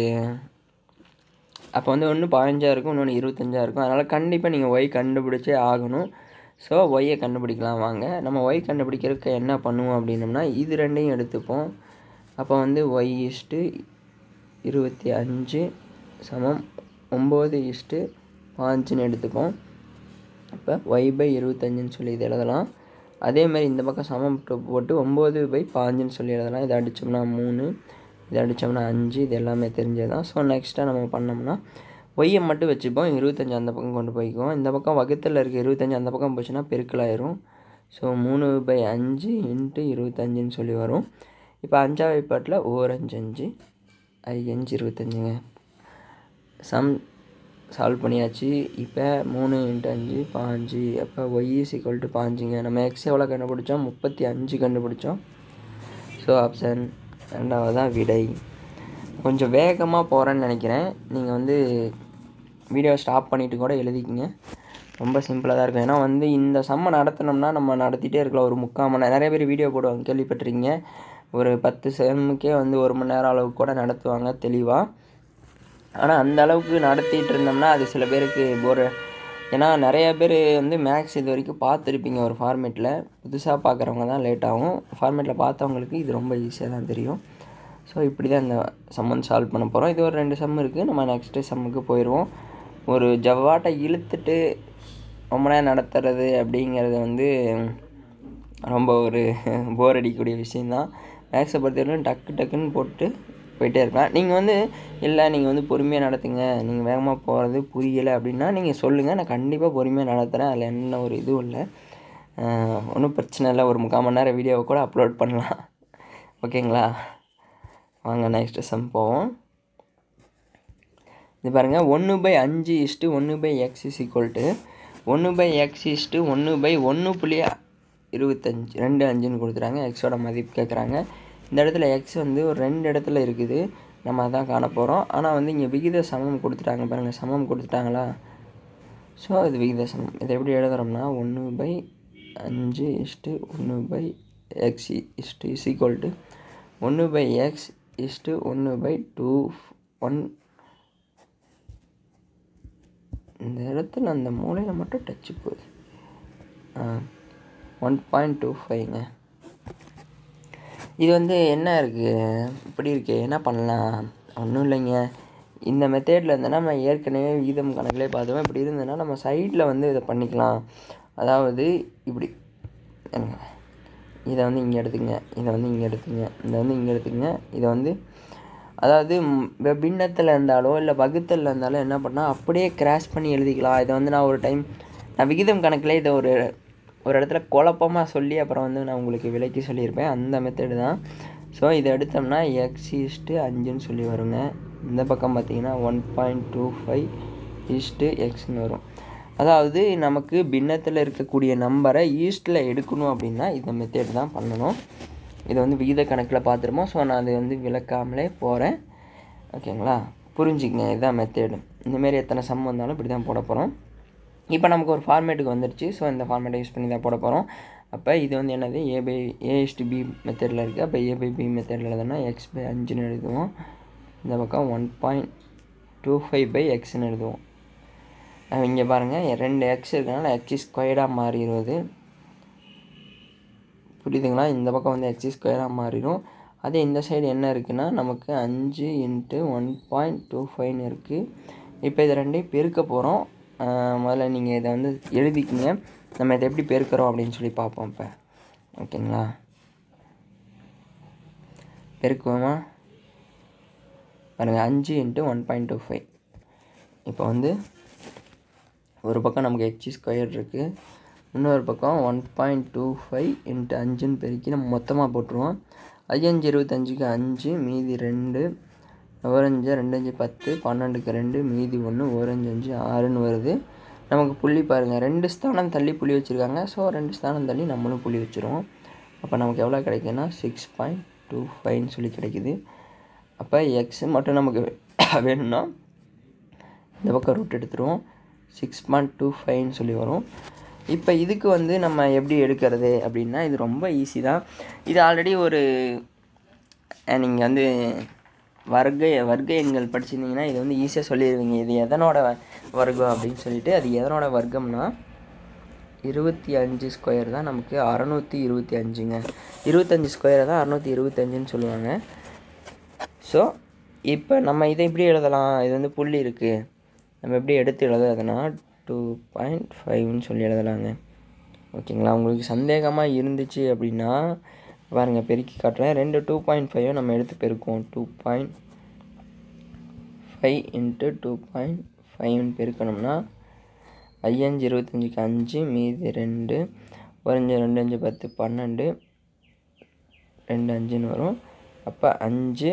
அப்போ வந்து ஒன்று பதினஞ்சாக இருக்கும் இன்னொன்று இருபத்தஞ்சா இருக்கும் அதனால் கண்டிப்பாக நீங்கள் ஒய் கண்டுபிடிச்சே ஆகணும் ஸோ ஒய்யை கண்டுபிடிக்கலாம் வாங்க நம்ம ஒய் கண்டுபிடிக்கிறதுக்கு என்ன பண்ணுவோம் அப்படின்னம்னா இது ரெண்டையும் எடுத்துப்போம் அப்போ வந்து ஒய் இஸ்ட்டு இருபத்தி அஞ்சு சமம் ஒம்பது இஸ்ட்டு பாஞ்சுன்னு எடுத்துப்போம் இப்போ ஒய் பை இருபத்தஞ்சுன்னு சொல்லி இது எழுதலாம் அதேமாதிரி இந்த பக்கம் சமம் போட்டு ஒம்பது பை பாஞ்சுன்னு சொல்லி எழுதலாம் இதை அடித்தோம்னா மூணு இதை அடித்தோம்னா அஞ்சு இது எல்லாமே தெரிஞ்சது தான் ஸோ நெக்ஸ்ட்டாக நம்ம பண்ணோம்னா ஒய்யை மட்டும் வச்சுப்போம் இருபத்தஞ்சி அந்த பக்கம் கொண்டு போய்க்குவோம் இந்த பக்கம் வகுத்தில் இருக்க இருபத்தஞ்சி அந்த பக்கம் போச்சுன்னா பெருக்கலாயிரும் ஸோ மூணு பை அஞ்சு இன்ட்டு இருபத்தஞ்சுன்னு சொல்லி வரும் இப்போ அஞ்சாவது பாட்டில் ஓர் அஞ்சு அஞ்சு ஐ அஞ்சு இருபத்தஞ்சுங்க சம் சால்வ் பண்ணியாச்சு இப்போ மூணு இன்ட்டு அஞ்சு பாஞ்சு அப்போ ஒய் இஸ் ஈக்குவல் டு பாஞ்சுங்க நம்ம எக்ஸ் எவ்வளோ கண்டுபிடிச்சோம் முப்பத்தி அஞ்சு கண்டுபிடிச்சோம் ஸோ ஆப்ஷன் ரெண்டாவதாக விடை கொஞ்சம் வேகமாக போகிறேன்னு நினைக்கிறேன் நீங்கள் வந்து வீடியோ ஸ்டாப் பண்ணிவிட்டு கூட எழுதிக்கிங்க ரொம்ப சிம்பிளாக தான் இருக்கும் ஏன்னா வந்து இந்த செம்ம நடத்தினோம்னா நம்ம நடத்திட்டே இருக்கலாம் ஒரு முக்கால் மணி நேரம் நிறைய பேர் வீடியோ போடுவாங்க கேள்விப்பட்டிருக்கீங்க ஒரு பத்து செம்முக்கே வந்து ஒரு மணி நேரம் அளவுக்கு கூட நடத்துவாங்க தெளிவாக ஆனால் அந்த அளவுக்கு நடத்திட்டு இருந்தோம்னா அது சில பேருக்கு போர் ஏன்னா நிறைய பேர் வந்து மேக்ஸ் இது வரைக்கும் பார்த்துருப்பீங்க ஒரு ஃபார்மேட்டில் புதுசாக பார்க்குறவங்க தான் லேட் ஆகும் ஃபார்மேட்டில் பார்த்தவங்களுக்கு இது ரொம்ப ஈஸியாக தான் தெரியும் ஸோ இப்படி தான் இந்த சம்மன் சால்வ் பண்ண போகிறோம் இது ஒரு ரெண்டு சம் இருக்குது நம்ம நெக்ஸ்ட்டு சம்முக்கு போயிடுவோம் ஒரு ஜவ்வாட்டை இழுத்துட்டு ரொம்ப நேரம் நடத்துறது அப்படிங்கிறது வந்து ரொம்ப ஒரு போர் அடிக்கக்கூடிய விஷயந்தான் மேக்ஸை பொறுத்தவரைக்கும் டக்கு டக்குன்னு போட்டு போயிட்டே இருக்கலாம் நீங்கள் வந்து இல்லை நீங்கள் வந்து பொறுமையாக நடத்துங்க நீங்கள் வேகமாக போகிறது புரியலை அப்படின்னா நீங்கள் சொல்லுங்கள் நான் கண்டிப்பாக பொறுமையாக நடத்துகிறேன் அதில் என்ன ஒரு இதுவும் இல்லை ஒன்றும் பிரச்சனை இல்லை ஒரு முக்கால் மணி நேரம் வீடியோவை கூட அப்லோட் பண்ணலாம் ஓகேங்களா வாங்க நெக்ஸ்ட் சம் போவோம் இது பாருங்கள் ஒன்று பை அஞ்சு இஸ்ட்டு ஒன்று by X is equal to ஒன்று பை எக்ஸ் இஸ்ட்டு ஒன்று பை ஒன்று புள்ளி இருபத்தஞ்சி ரெண்டு அஞ்சுன்னு கொடுத்துறாங்க எக்ஸோட மதிப்பு கேட்குறாங்க இந்த இடத்துல எக்ஸ் வந்து ஒரு ரெண்டு இடத்துல இருக்குது நம்ம அதான் காண போகிறோம் ஆனால் வந்து இங்கே விகித சமம் கொடுத்துட்டாங்க பாருங்கள் சமம் கொடுத்துட்டாங்களா ஸோ இது விகித சமம் இதை எப்படி எழுதுறோம்னா ஒன்று பை அஞ்சு இஸ்ட்டு ஒன்று by X is to is equal to ஒன்று பை எக்ஸ் இஸ்ட்டு ஒன்று பை டூ ஒன் இந்த இடத்துல அந்த மூலையில் மட்டும் டச்சு போகுது ஒன் பாயிண்ட் டூ ஃபைவ்ங்க இது வந்து என்ன இருக்குது இப்படி இருக்குது என்ன பண்ணலாம் ஒன்றும் இல்லைங்க இந்த மெத்தேடில் இருந்தேன்னா நம்ம ஏற்கனவே விகிதம் கணக்கிலே பார்த்தோம் இப்படி இருந்ததுன்னா நம்ம சைடில் வந்து இதை பண்ணிக்கலாம் அதாவது இப்படி என்னங்க இதை வந்து இங்கே எடுத்துங்க இதை வந்து இங்கே எடுத்துங்க இதை வந்து இங்கே எடுத்துங்க இதை வந்து அதாவது பின்னத்தில் இருந்தாலோ இல்லை வகுத்தலில் இருந்தாலோ என்ன பண்ணால் அப்படியே கிராஷ் பண்ணி எழுதிக்கலாம் இதை வந்து நான் ஒரு டைம் நான் விகிதம் கணக்கில் இதை ஒரு ஒரு இடத்துல குழப்பமாக சொல்லி அப்புறம் வந்து நான் உங்களுக்கு விலைக்கு சொல்லியிருப்பேன் அந்த மெத்தடு தான் ஸோ இதை எடுத்தோம்னா எக்ஸ் ஈஸ்ட்டு அஞ்சுன்னு சொல்லி வருங்க இந்த பக்கம் பார்த்தீங்கன்னா one point two five is to எக்ஸ்னு வரும் அதாவது நமக்கு பின்னத்தில் இருக்கக்கூடிய நம்பரை ஈஸ்ட்டில் எடுக்கணும் அப்படின்னா இந்த மெத்தேடு தான் பண்ணணும் இதை வந்து விகித கணக்கில் பார்த்துருமோ ஸோ நான் அது வந்து விளக்காமலே போகிறேன் ஓகேங்களா புரிஞ்சுக்கங்க இதுதான் மெத்தேடு இந்தமாரி எத்தனை சம் வந்தாலும் இப்படி தான் போட போகிறோம் இப்போ நமக்கு ஒரு ஃபார்மேட்டுக்கு வந்துருச்சு ஸோ இந்த ஃபார்மேட்டை யூஸ் பண்ணி தான் போட போகிறோம் அப்போ இது வந்து என்னது ஏ பை ஏஎஸ்டி பி மெத்தடில் இருக்குது அப்போ ஏ பை பி மெத்தடில் எழுதுனா எக்ஸ் பை அஞ்சுன்னு எழுதுவோம் இந்த பக்கம் one point two five by எக்ஸ்னு எழுதுவோம் இங்கே பாருங்கள் ரெண்டு எக்ஸ் இருக்கனால எக்ஸ் ஸ்கொயர்டாக மாறிடுவது புரியுதுங்களா இந்த பக்கம் வந்து எக்ஸ் ஸ்கொயராக மாறிடும் அதே இந்த சைடு என்ன இருக்குன்னா நமக்கு அஞ்சு இன்ட்டு ஒன் பாயிண்ட் டூ ஃபைவ்னு இருக்குது இப்போ இதை ரெண்டையும் பெருக்க போகிறோம் முதல்ல நீங்கள் இதை வந்து எழுதிக்கிங்க நம்ம இதை எப்படி பெருக்கிறோம் அப்படின்னு சொல்லி பார்ப்போம் இப்போ ஓகேங்களா பெருக்குவோமா பாருங்கள் அஞ்சு into one point two five இப்போ வந்து ஒரு பக்கம் நமக்கு எக்ஸி ஸ்கொயர் இருக்குது இன்னொரு பக்கம் one point two five into அஞ்சுன்னு பெருக்கி நம்ம மொத்தமாக போட்டுருவோம் ஐயஞ்சு இருபத்தஞ்சுக்கு அஞ்சு மீதி ரெண்டு ஓரஞ்சு ரெண்டஞ்சு பத்து பன்னெண்டுக்கு ரெண்டு மீதி ஒன்று ஓரஞ்சு அஞ்சு ஆறுன்னு வருது நமக்கு புள்ளி பாருங்கள் ரெண்டு ஸ்தானம் தள்ளி புள்ளி வச்சுருக்காங்க ஸோ ரெண்டு ஸ்தானம் தள்ளி நம்மளும் புள்ளி வச்சுருவோம் அப்போ நமக்கு எவ்வளோ கிடைக்குன்னா சிக்ஸ் பாயிண்ட் டூ ஃபைவ்னு சொல்லி கிடைக்குது அப்போ எக்ஸ் மட்டும் நமக்கு வேணும்னா இந்த பக்கம் ரூட் எடுத்துருவோம் சிக்ஸ் பாயிண்ட் டூ ஃபைவ்னு சொல்லி வரும் இப்போ இதுக்கு வந்து நம்ம எப்படி எடுக்கிறது அப்படின்னா இது ரொம்ப ஈஸி தான் இது ஆல்ரெடி ஒரு நீங்கள் வந்து வர்க்க வர்க்க எண்கள் படிச்சிருந்தீங்கன்னா இது வந்து ஈஸியாக சொல்லிடுவீங்க இது எதனோட வர்க்கம் அப்படின்னு சொல்லிட்டு அது எதனோட வர்க்கம்னா இருபத்தி அஞ்சு ஸ்கொயர் தான் நமக்கு அறநூற்றி இருபத்தி அஞ்சுங்க இருபத்தஞ்சி ஸ்கொயரை தான் அறநூற்றி இருபத்தஞ்சுன்னு சொல்லுவாங்க ஸோ இப்போ நம்ம இதை எப்படி எழுதலாம் இது வந்து புள்ளி இருக்குது நம்ம எப்படி எடுத்து எழுதுறதுனா டூ பாயிண்ட் ஃபைவ்னு சொல்லி எழுதலாங்க ஓகேங்களா உங்களுக்கு சந்தேகமாக இருந்துச்சு அப்படின்னா பாருங்கள் பெருக்கி காட்டுறேன் ரெண்டு டூ பாயிண்ட் ஃபைவை நம்ம எடுத்து பெருக்குவோம் two point five into two point ஃபைவ்னு பெருக்கணும்னா ஐயஞ்சு இருபத்தஞ்சுக்கு அஞ்சு மீதி ரெண்டு ஒரஞ்சு ரெண்டு அஞ்சு பத்து பன்னெண்டு ரெண்டு அஞ்சுன்னு வரும் அப்போ அஞ்சு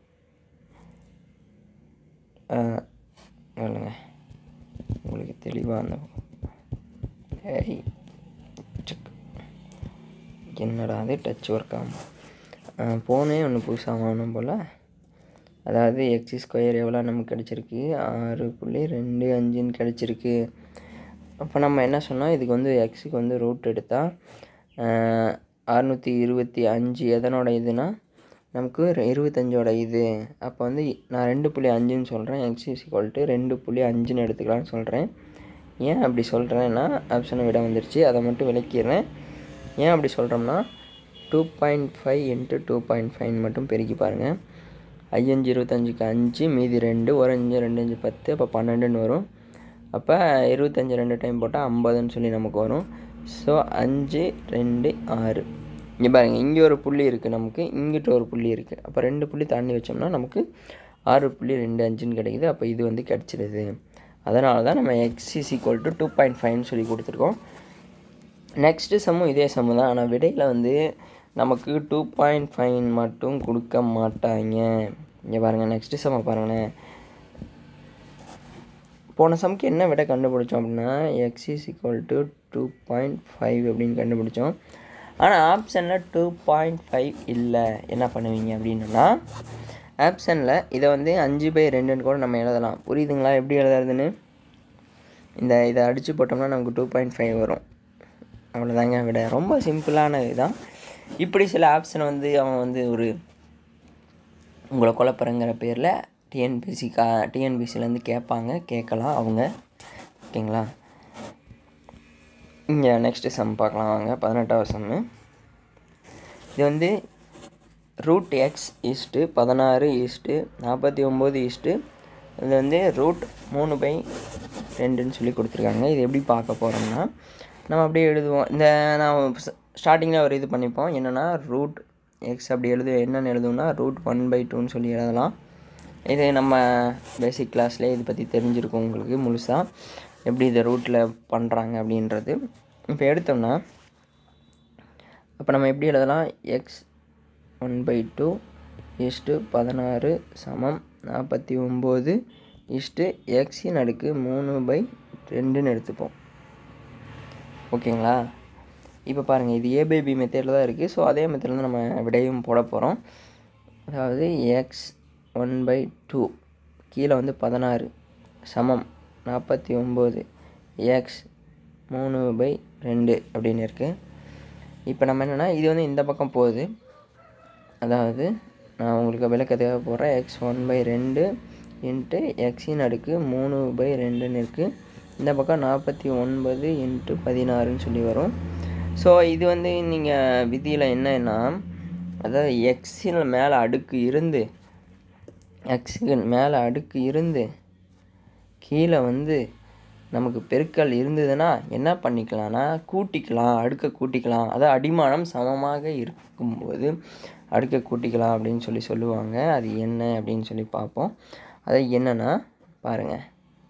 இல்லைங்க உங்களுக்கு தெளிவாக அந்த ஏய் செக் என்னடா அது டச் ஒர்க் ஆகும் ஃபோனே ஒன்று புதுசாக வாங்கணும் போல் அதாவது எக்ஸி ஸ்கொயர் எவ்வளோ நமக்கு கிடச்சிருக்கு ஆறு புள்ளி ரெண்டு அஞ்சுன்னு கிடச்சிருக்கு அப்போ நம்ம என்ன சொன்னோம் இதுக்கு வந்து எக்ஸுக்கு வந்து ரூட் எடுத்தால் அறுநூற்றி இருபத்தி அஞ்சு எதனோட இதுனா நமக்கு ஒரு இருபத்தஞ்சோட இது அப்போ வந்து நான் ரெண்டு புள்ளி அஞ்சுன்னு சொல்கிறேன் எக்ஸ் இஸ் ஈக்குவல் டு ரெண்டு புள்ளி அஞ்சுன்னு எடுத்துக்கலாம்னு சொல்கிறேன் ஏன் அப்படி சொல்கிறேன்னா ஆப்ஷனை விட வந்துருச்சு அதை மட்டும் விளக்கிடுறேன் ஏன் அப்படி சொல்கிறோம்னா two point five into two point five மட்டும் பெருக்கி பாருங்கள் ஐயஞ்சு இருபத்தஞ்சுக்கு அஞ்சு மீதி ரெண்டு ஒரு அஞ்சு ரெண்டு அஞ்சு பத்து அப்போ பன்னெண்டுன்னு வரும் அப்போ இருபத்தஞ்சி ரெண்டு டைம் போட்டால் ஐம்பதுன்னு சொல்லி நமக்கு வரும் ஸோ அஞ்சு ரெண்டு ஆறு இங்கே பாருங்கள் இங்கே ஒரு புள்ளி இருக்குது நமக்கு இங்கிட்ட ஒரு புள்ளி இருக்குது அப்போ ரெண்டு புள்ளி தாண்டி வச்சோம்னா நமக்கு ஆறு புள்ளி ரெண்டு அஞ்சுன்னு கிடைக்குது அப்போ இது வந்து கிடச்சிருது அதனால தான் நம்ம X is equal to two point ஃபைவ்னு சொல்லி கொடுத்துருக்கோம் நெக்ஸ்ட்டு சம்மும் இதே சம்மு தான் ஆனால் விடையில் வந்து நமக்கு டூ பாயிண்ட் ஃபைவ் மட்டும் கொடுக்க மாட்டாங்க இங்கே பாருங்கள் நெக்ஸ்ட்டு சம்மை பாருங்களேன் போன சம்க்கு என்ன விட கண்டுபிடிச்சோம் அப்படின்னா X is equal to two point five அப்படின்னு கண்டுபிடிச்சோம் ஆனால் ஆப்ஷனில் டூ பாயிண்ட் ஃபைவ் இல்லை என்ன பண்ணுவீங்க அப்படின்னா ஆப்ஷனில் இதை வந்து அஞ்சு பை ரெண்டுன்னு கூட நம்ம எழுதலாம் புரியுதுங்களா எப்படி எழுதுறதுன்னு இந்த இதை அடித்து போட்டோம்னா நமக்கு டூ பாயிண்ட் ஃபைவ் வரும் அவ்வளோதாங்க விட ரொம்ப சிம்பிளான இதுதான் இப்படி சில ஆப்ஷனை வந்து அவன் வந்து ஒரு உங்களை குழப்பறங்கிற பேரில் டிஎன்பிசி கா டிஎன்பிசிலேருந்து கேட்பாங்க கேட்கலாம் அவங்க ஓகேங்களா இங்கே நெக்ஸ்ட்டு சம் பார்க்கலாம் வாங்க பதினெட்டாவது சம்மு இது வந்து ரூட் எக்ஸ் ஈஸ்ட்டு பதினாறு ஈஸ்ட்டு நாற்பத்தி ஒம்பது ஈஸ்ட்டு இது வந்து ரூட் மூணு பை ரெண்டுன்னு சொல்லி கொடுத்துருக்காங்க இது எப்படி பார்க்க போகிறோம்னா நம்ம அப்படியே எழுதுவோம் இந்த நான் ஸ்டார்டிங்கில் ஒரு இது பண்ணிப்போம் என்னென்னா ரூட் எக்ஸ் அப்படி எழுது என்னென்னு எழுதுவோம்னா ரூட் ஒன் பை டூன்னு சொல்லி எழுதலாம் இது நம்ம பேசிக் கிளாஸ்லேயே இதை பற்றி தெரிஞ்சிருக்கும் உங்களுக்கு முழுசாக எப்படி இதை ரூட்டில் பண்ணுறாங்க அப்படின்றது இப்போ எடுத்தோம்னா அப்போ நம்ம எப்படி எழுதலாம் X one by two is to பதினாறு சமம் நாற்பத்தி ஒம்பது இஷ்டு எக்ஸின் அடுக்கு மூணு பை ரெண்டுன்னு எடுத்துப்போம் ஓகேங்களா இப்போ பாருங்கள் இது ஏ பை பி மெத்தடில் தான் இருக்குது ஸோ அதே மெத்தடில் தான் நம்ம விடையும் போட போகிறோம் அதாவது எக்ஸ் ஒன் பை டூ கீழே வந்து பதினாறு சமம் நாற்பத்தி ஒம்பது எக்ஸ் மூணு பை ரெண்டு அப்படின்னு இருக்குது இப்போ நம்ம என்னென்னா இது வந்து இந்த பக்கம் போகுது அதாவது நான் உங்களுக்கு விளக்கத்துக்காக போடுறேன் எக்ஸ் ஒன் பை ரெண்டு இன்ட்டு எக்ஸின் அடுக்கு மூணு பை ரெண்டுன்னு இருக்குது இந்த பக்கம் நாற்பத்தி ஒன்பது இன்ட்டு பதினாறுன்னு சொல்லி வரும் ஸோ இது வந்து நீங்கள் விதியில் என்னன்னா அதாவது எக்ஸின் மேலே அடுக்கு இருந்து எக்ஸுக்கு மேலே அடுக்கு இருந்து கீழே வந்து நமக்கு பெருக்கல் இருந்ததுன்னா என்ன பண்ணிக்கலாம்னா கூட்டிக்கலாம் அடுக்க கூட்டிக்கலாம் அதாவது அடிமானம் சமமாக இருக்கும்போது அடுக்க கூட்டிக்கலாம் அப்படின்னு சொல்லி சொல்லுவாங்க அது என்ன அப்படின்னு சொல்லி பார்ப்போம் அது என்னன்னா பாருங்கள்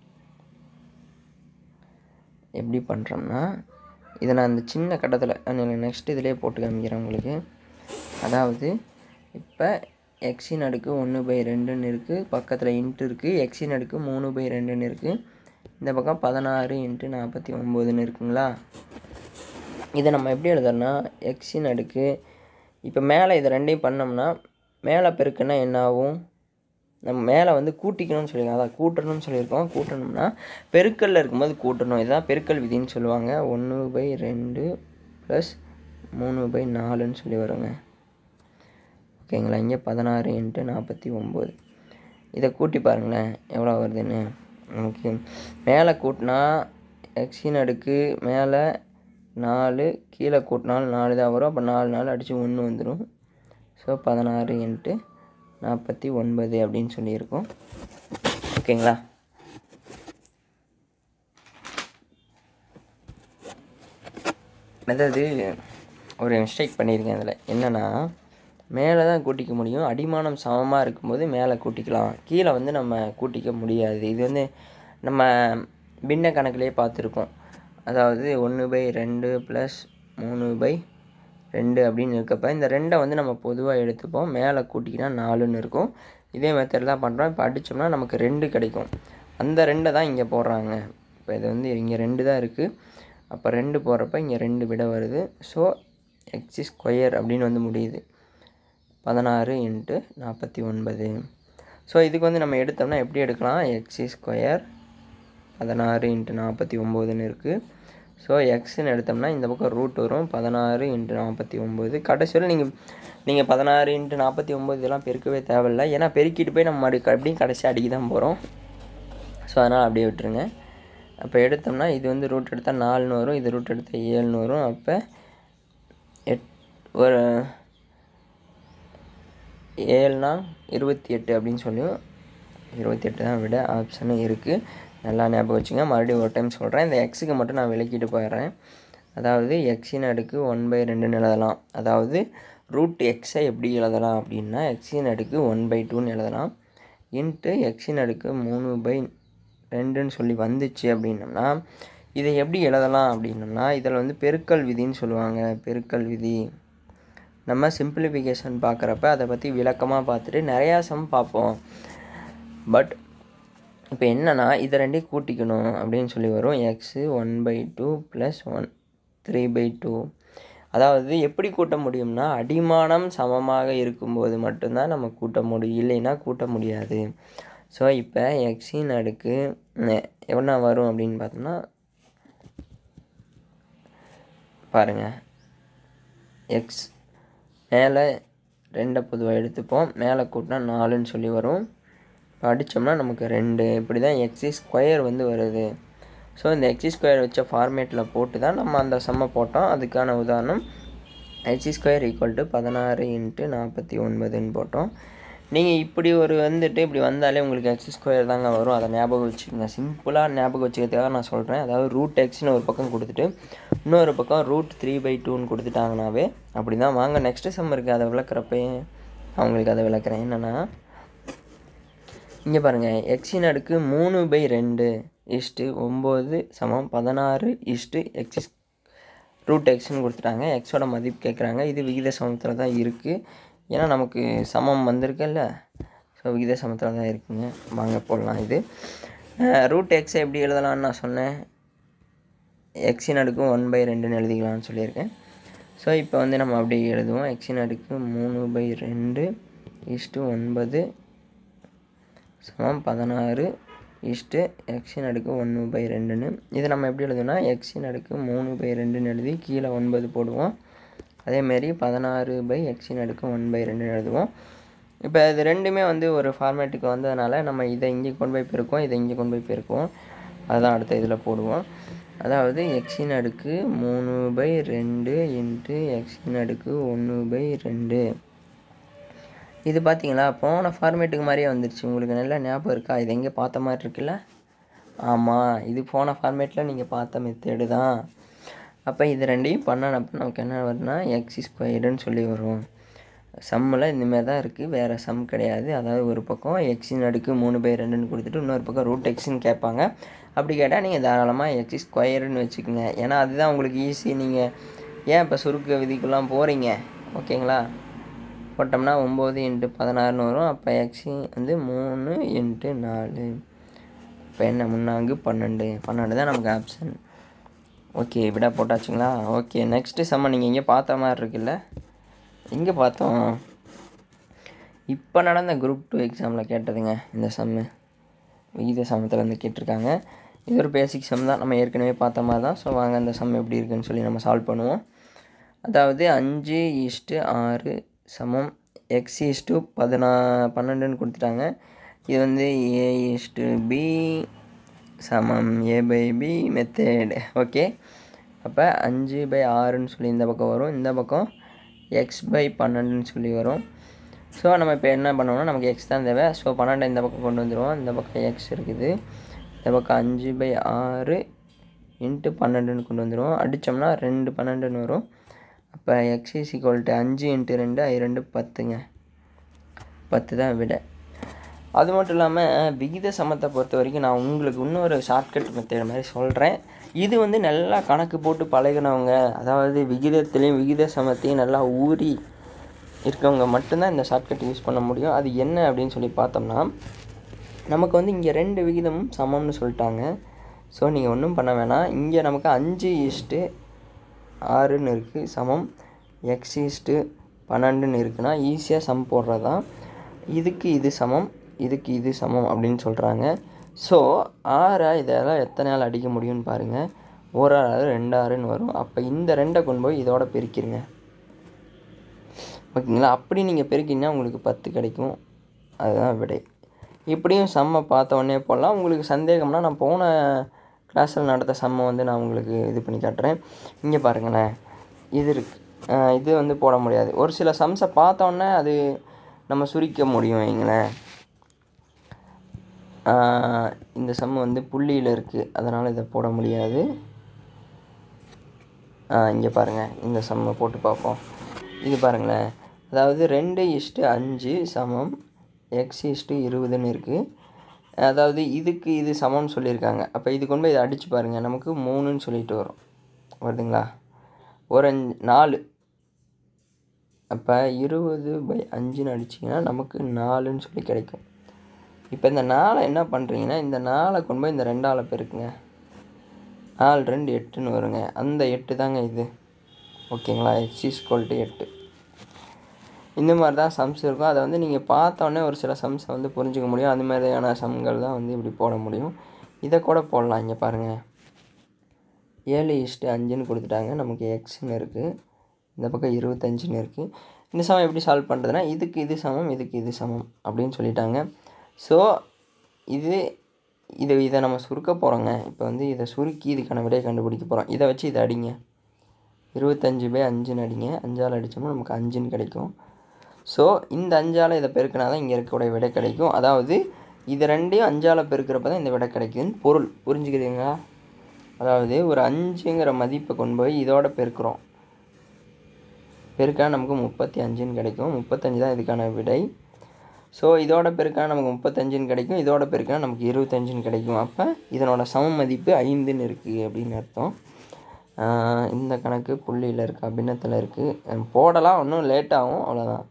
எப்படி பண்ணுறோம்னா இதை நான் இந்த சின்ன கட்டத்தில் நெக்ஸ்ட் இதிலே போட்டு காமிக்கிறேன் உங்களுக்கு அதாவது இப்போ எக்ஸின் அடுக்கு ஒன்று பை ரெண்டுன்னு இருக்குது பக்கத்தில் இன்ட்டு இருக்குது எக்ஸின் அடுக்கு மூணு பை ரெண்டுன்னு இருக்குது இந்த பக்கம் பதினாறு இன்ட்டு நாற்பத்தி ஒம்போதுன்னு இருக்குங்களா இதை நம்ம எப்படி எழுதுறோம்னா எக்ஸின் அடுக்கு இப்போ மேலே இதை ரெண்டையும் பண்ணோம்னா மேலே பெருக்குன்னா என்ன ஆகும் நம்ம மேலே வந்து கூட்டிக்கணும்னு சொல்லியிருக்கோம் அதான் கூட்டணும்னு சொல்லியிருக்கோம் கூட்டணும்னா பெருக்கல்ல இருக்கும்போது கூட்டணும் இதுதான் பெருக்கல் விதின்னு சொல்லுவாங்க ஒன்று பை ரெண்டு ப்ளஸ் மூணு பை நாலுன்னு சொல்லி வருங்க ஓகேங்களா இங்கே பதினாறு இன்ட்டு நாற்பத்தி ஒம்பது இதை கூட்டி பாருங்களேன் எவ்வளோ வருதுன்னு நமக்கு மேலே கூட்டினா எக்ஸின் அடுக்கு மேலே நாலு கீழே கூட்டினாலும் நாலு தான் வரும் அப்போ நாலு நாள் அடித்து ஒன்று வந்துடும் ஸோ பதினாறு இன்ட்டு நாற்பத்தி ஒன்பது அப்படின்னு சொல்லியிருக்கோம் ஓகேங்களா அதாவது ஒரு மிஸ்டேக் பண்ணியிருக்கேன் அதில் என்னென்னா மேலே தான் கூட்டிக்க முடியும் அடிமானம் சமமாக இருக்கும்போது மேலே கூட்டிக்கலாம் கீழே வந்து நம்ம கூட்டிக்க முடியாது இது வந்து நம்ம பின்ன கணக்கிலே பார்த்துருக்கோம் அதாவது ஒன்று பை ரெண்டு ப்ளஸ் மூணு பை ரெண்டு அப்படின்னு இருக்கப்ப இந்த ரெண்டை வந்து நம்ம பொதுவாக எடுத்துப்போம் மேலே கூட்டிக்கினா நாலுன்னு இருக்கும் இதே மெத்தட் தான் பண்ணுறோம் இப்போ அடித்தோம்னா நமக்கு ரெண்டு கிடைக்கும் அந்த ரெண்டை தான் இங்கே போடுறாங்க இப்போ இது வந்து இங்கே ரெண்டு தான் இருக்குது அப்போ ரெண்டு போடுறப்ப இங்கே ரெண்டு விட வருது ஸோ எக்ஸி ஸ்கொயர் அப்படின்னு வந்து முடியுது பதினாறு இன்ட்டு நாற்பத்தி ஒன்பது ஸோ இதுக்கு வந்து நம்ம எடுத்தோம்னா எப்படி எடுக்கலாம் எக்ஸி ஸ்கொயர் பதினாறு இன்ட்டு நாற்பத்தி ஒம்போதுன்னு இருக்குது ஸோ எக்ஸ்ன்னு எடுத்தோம்னா இந்த பக்கம் ரூட் வரும் பதினாறு இன்ட்டு நாற்பத்தி ஒம்பது கடைசியில் நீங்கள் நீங்கள் பதினாறு இன்ட்டு நாற்பத்தி ஒம்பது இதெல்லாம் பெருக்கவே தேவையில்லை ஏன்னா பெருக்கிட்டு போய் நம்ம மறு எப்படியும் கடைசி அடிக்க தான் போகிறோம் ஸோ அதனால் அப்படியே விட்டுருங்க அப்போ எடுத்தோம்னா இது வந்து ரூட் எடுத்தால் நாலுன்னு வரும் இது ரூட் எடுத்தால் ஏழுன்னு வரும் அப்போ எட் ஒரு ஏழுனா இருபத்தி எட்டு அப்படின்னு சொல்லி இருபத்தி எட்டு தான் விட ஆப்ஷனும் இருக்குது நல்லா ஞாபகம் வச்சுங்க மறுபடியும் ஒரு டைம் சொல்கிறேன் இந்த எக்ஸுக்கு மட்டும் நான் விளக்கிட்டு போயிடுறேன் அதாவது எக்ஸின் அடுக்கு ஒன் பை ரெண்டுன்னு எழுதலாம் அதாவது ரூட் எக்ஸை எப்படி எழுதலாம் அப்படின்னா எக்ஸின் அடுக்கு ஒன் பை டூன்னு எழுதலாம் இன்ட்டு எக்ஸின் அடுக்கு மூணு பை ரெண்டுன்னு சொல்லி வந்துச்சு அப்படின்னம்னா இதை எப்படி எழுதலாம் அப்படின்னம்னா இதில் வந்து பெருக்கல் விதின்னு சொல்லுவாங்க பெருக்கல் விதி நம்ம சிம்பிளிஃபிகேஷன் பார்க்குறப்ப அதை பற்றி விளக்கமாக பார்த்துட்டு நிறையா சம் பார்ப்போம் பட் இப்போ என்னன்னா இதை ரெண்டையும் கூட்டிக்கணும் அப்படின்னு சொல்லி வரும் X one by two plus one three by two அதாவது எப்படி கூட்ட முடியும்னா அடிமானம் சமமாக இருக்கும்போது மட்டும்தான் நம்ம கூட்ட முடியும் இல்லைன்னா கூட்ட முடியாது ஸோ இப்போ எக்ஸின் அடுக்கு என்ன வரும் அப்படின்னு பார்த்தோம்னா பாருங்கள் எக்ஸ் மேலே ரெண்டை பொதுவாக எடுத்துப்போம் மேலே கூட்டினா நாலுன்னு சொல்லி வரும் இப்போ அடித்தோம்னா நமக்கு ரெண்டு இப்படி தான் எக்ஸி ஸ்கொயர் வந்து வருது ஸோ இந்த எக்ஸி ஸ்கொயர் வச்ச ஃபார்மேட்டில் போட்டு தான் நம்ம அந்த செம்மை போட்டோம் அதுக்கான உதாரணம் எக்ஸி ஸ்கொயர் ஈக்குவல் டு பதினாறு இன்ட்டு நாற்பத்தி ஒன்பதுன்னு போட்டோம் நீங்கள் இப்படி ஒரு வந்துட்டு இப்படி வந்தாலே உங்களுக்கு எக்ஸ் ஸ்கொயர் தாங்க வரும் அதை ஞாபகம் வச்சுக்கோங்க சிம்பிளாக ஞாபகம் வச்சுக்கிறதுக்காக நான் சொல்கிறேன் அதாவது ரூட் எக்ஸ்னு ஒரு பக்கம் கொடுத்துட்டு இன்னொரு பக்கம் ரூட் த்ரீ பை டூன்னு கொடுத்துட்டாங்கனாவே அப்படி தான் வாங்க நெக்ஸ்ட்டு சம் இருக்குது அதை விளக்குறப்பயே அவங்களுக்கு அதை விளக்குறேன் என்னென்னா இங்கே பாருங்கள் எக்ஸின் அடுக்கு மூணு பை ரெண்டு இஷ்டு ஒம்பது சமம் பதினாறு இஷ்டு எக்ஸிஸ் ரூட் எக்ஸ்னு கொடுத்துட்டாங்க எக்ஸோட மதிப்பு கேட்குறாங்க இது விகித சமத்தில் தான் இருக்குது ஏன்னா நமக்கு சமம் வந்திருக்குல்ல ஸோ விகித சமத்தில் தான் இருக்குங்க வாங்க போடலாம் இது ரூட் எக்ஸை எப்படி எழுதலாம்னு நான் சொன்னேன் எக்ஸின் அடுக்கு ஒன் பை ரெண்டுன்னு எழுதிக்கலாம்னு சொல்லியிருக்கேன் ஸோ இப்போ வந்து நம்ம அப்படி எழுதுவோம் எக்ஸின் அடுக்கு மூணு பை ரெண்டு இஷ்டு ஒன்பது சமம் பதினாறு இஷ்டு எக்ஸின் அடுக்கு ஒன்று பை ரெண்டுன்னு இதை நம்ம எப்படி எழுதுனா எக்ஸின் அடுக்கு மூணு பை ரெண்டுன்னு எழுதி கீழே ஒன்பது போடுவோம் அதேமாரி பதினாறு பை எக்ஸின் அடுக்கு ஒன் பை ரெண்டுன்னு எழுதுவோம் இப்போ இது ரெண்டுமே வந்து ஒரு ஃபார்மேட்டுக்கு வந்ததுனால நம்ம இதை இங்கே கொண்டு போய் பெருக்கோம் இதை இங்கே கொண்டு போய் பெருக்குவோம் அதுதான் அடுத்த இதில் போடுவோம் அதாவது எக்ஸின் அடுக்கு மூணு பை ரெண்டு இன்ட்டு எக்ஸின் அடுக்கு ஒன்று பை ரெண்டு இது பார்த்தீங்களா போன ஃபார்மேட்டுக்கு மாதிரியே வந்துருச்சு உங்களுக்கு நல்லா ஞாபகம் இருக்கா இது எங்கே பார்த்த மாதிரி இருக்குல்ல ஆமாம் இது போன ஃபார்மேட்டில் நீங்கள் பார்த்த மெத்தேடு தான் அப்போ இது ரெண்டையும் பண்ணனப்போ நமக்கு என்ன வருதுன்னா எக்ஸி ஸ்கொயர்டுன்னு சொல்லி வரும் சம்மில் இந்தமாரி தான் இருக்குது வேறு சம் கிடையாது அதாவது ஒரு பக்கம் எக்ஸின் அடுக்கு மூணு பை ரெண்டுன்னு கொடுத்துட்டு இன்னொரு பக்கம் ரூட் எக்ஸ்ன்னு கேட்பாங்க அப்படி கேட்டால் நீங்கள் தாராளமாக எக்ஸி ஸ்கொயர்டுன்னு வச்சுக்கோங்க ஏன்னா அதுதான் உங்களுக்கு ஈஸி நீங்கள் ஏன் இப்போ சுருக்க விதிக்கெல்லாம் போகிறீங்க ஓகேங்களா போட்டோம்னா ஒம்பது இன்ட்டு பதினாறுன்னு வரும் அப்போ எக்ஸி வந்து மூணு இன்ட்டு நாலு இப்போ என்ன முன்னாங்கு பன்னெண்டு பன்னெண்டு தான் நமக்கு ஆப்ஷன் ஓகே விட போட்டாச்சுங்களா ஓகே நெக்ஸ்ட்டு செம்ம நீங்கள் இங்கே பார்த்த மாதிரி இருக்குல்ல எங்கே பார்த்தோம் இப்போ நடந்த குரூப் டூ எக்ஸாமில் கேட்டதுங்க இந்த சம்மு விகித சமத்தில் வந்து கேட்டிருக்காங்க இது ஒரு பேசிக் சம் தான் நம்ம ஏற்கனவே பார்த்த மாதிரி தான் ஸோ வாங்க அந்த சம் எப்படி இருக்குன்னு சொல்லி நம்ம சால்வ் பண்ணுவோம் அதாவது அஞ்சு ஈஸ்ட்டு ஆறு சமம் எக்ஸ் ஈஸ்ட்டு பதினா பன்னெண்டுன்னு கொடுத்துட்டாங்க இது வந்து ஏ ஈஸ்ட்டு பி சமம் A by B method okay அப்போ அஞ்சு பை ஆறுன்னு சொல்லி இந்த பக்கம் வரும் இந்த பக்கம் எக்ஸ் பை பன்னெண்டுன்னு சொல்லி வரும் ஸோ நம்ம இப்போ என்ன பண்ணோம்னா நமக்கு எக்ஸ் தான் தேவை ஸோ பன்னெண்டு இந்த பக்கம் கொண்டு வந்துடுவோம் இந்த பக்கம் எக்ஸ் இருக்குது இந்த பக்கம் அஞ்சு பை ஆறு இன்ட்டு பன்னெண்டுன்னு கொண்டு வந்துடுவோம் அடித்தோம்னா ரெண்டு பன்னெண்டுன்னு வரும் அப்போ எக்ஸ் இஸ் ஈக்குவல் டு அஞ்சு இன்ட்டு ரெண்டு ஐ ரெண்டு பத்துங்க பத்து தான் விட அது மட்டும் இல்லாமல் விகித சமத்தை பொறுத்த வரைக்கும் நான் உங்களுக்கு இன்னொரு ஷார்ட்கட் மெத்தட் மாதிரி சொல்கிறேன் இது வந்து நல்லா கணக்கு போட்டு பழகினவங்க அதாவது விகிதத்துலேயும் விகித சமத்தையும் நல்லா ஊறி இருக்கவங்க மட்டும்தான் இந்த ஷார்ட்கட் யூஸ் பண்ண முடியும் அது என்ன அப்படின்னு சொல்லி பார்த்தோம்னா நமக்கு வந்து இங்கே ரெண்டு விகிதமும் சமம்னு சொல்லிட்டாங்க ஸோ நீங்கள் ஒன்றும் பண்ண வேணாம் இங்கே நமக்கு அஞ்சு ஈஸ்ட்டு ஆறுன்னு இருக்குது சமம் எக்ஸ் ஈஸ்ட்டு பன்னெண்டுன்னு இருக்குன்னா ஈஸியாக சம் போடுறது தான் இதுக்கு இது சமம் இதுக்கு இது சமம் அப்படின்னு சொல்கிறாங்க ஸோ ஆறை இதெல்லாம் எத்தனை நாள் அடிக்க முடியும்னு பாருங்கள் ஒரு ஆறு ரெண்டு ஆறுன்னு வரும் அப்போ இந்த ரெண்டை கொண்டு போய் இதோட பெருக்கிடுங்க ஓகேங்களா அப்படி நீங்கள் பெருக்கிங்கன்னா உங்களுக்கு பத்து கிடைக்கும் அதுதான் விடை இப்படியும் செம்மை பார்த்த உடனே போடலாம் உங்களுக்கு சந்தேகம்னா நான் போன கிளாஸில் நடத்த செம்மை வந்து நான் உங்களுக்கு இது பண்ணி காட்டுறேன் இங்கே பாருங்களேன் இது இருக்கு இது வந்து போட முடியாது ஒரு சில சம்ஸை பார்த்த உடனே அது நம்ம சுருக்க முடியும் வைங்களேன் இந்த சம் வந்து புள்ளியில் இருக்குது அதனால் இதை போட முடியாது இங்கே பாருங்கள் இந்த சம்மை போட்டு பார்ப்போம் இது பாருங்களேன் அதாவது ரெண்டு இஷ்டு அஞ்சு சமம் எக்ஸ் இஷ்டு இருபதுன்னு இருக்குது அதாவது இதுக்கு இது சமம்னு சொல்லியிருக்காங்க அப்போ இது கொண்டு போய் இதை அடித்து பாருங்கள் நமக்கு மூணுன்னு சொல்லிட்டு வரும் வருதுங்களா ஒரு அஞ்சு நாலு அப்போ இருபது பை அஞ்சுன்னு அடிச்சிங்கன்னா நமக்கு நாலுன்னு சொல்லி கிடைக்கும் இப்போ இந்த நாலை என்ன பண்ணுறீங்கன்னா இந்த நாலை கொண்டு போய் இந்த ரெண்டால பெருக்குங்க நாலு ரெண்டு எட்டுன்னு வருங்க அந்த எட்டு தாங்க இது ஓகேங்களா எக்ஸ் ஈஸ்கோல்ட்டு எட்டு இந்த மாதிரி தான் சம்ஸ் இருக்கும் அதை வந்து நீங்கள் பார்த்தோன்னே ஒரு சில சம்ஸை வந்து புரிஞ்சுக்க முடியும் அந்த மாதிரியான சம்கள் தான் வந்து இப்படி போட முடியும் இதை கூட போடலாம் இங்கே பாருங்கள் ஏழு இஷ்டு அஞ்சுன்னு கொடுத்துட்டாங்க நமக்கு எக்ஸ்ன்னு இருக்குது இந்த பக்கம் இருபத்தஞ்சுன்னு இருக்குது இந்த சமம் எப்படி சால்வ் பண்ணுறதுனா இதுக்கு இது சமம் இதுக்கு இது சமம் அப்படின்னு சொல்லிட்டாங்க ஸோ இது இது இதை நம்ம சுருக்க போகிறோங்க இப்போ வந்து இதை சுருக்கி இதுக்கான விடையை கண்டுபிடிக்க போகிறோம் இதை வச்சு இதை அடிங்க இருபத்தஞ்சு பை அஞ்சுன்னு அடிங்க அஞ்சால் அடித்தோம்னா நமக்கு அஞ்சுன்னு கிடைக்கும் ஸோ இந்த அஞ்சால் இதை பெருக்கினா தான் இங்கே இருக்கக்கூடிய விடை கிடைக்கும் அதாவது இது ரெண்டையும் அஞ்சால் பெருக்கிறப்ப தான் இந்த விடை கிடைக்குதுன்னு பொருள் புரிஞ்சுக்கிறீங்களா அதாவது ஒரு அஞ்சுங்கிற மதிப்பை கொண்டு போய் இதோட பெருக்கிறோம் பெருக்கா நமக்கு முப்பத்தி அஞ்சுன்னு கிடைக்கும் முப்பத்தஞ்சு தான் இதுக்கான விடை ஸோ இதோட பெருக்கா நமக்கு முப்பத்தஞ்சுன்னு கிடைக்கும் இதோட பெருக்கா நமக்கு இருபத்தஞ்சுன்னு கிடைக்கும் அப்போ இதனோட சம மதிப்பு ஐந்துன்னு இருக்குது அப்படின்னு அர்த்தம் ஆஹ் இந்த கணக்கு புள்ளியில் இருக்குது அபிநத்தில் இருக்குது போடலாம் ஒன்றும் லேட் ஆகும் அவ்வளோதான்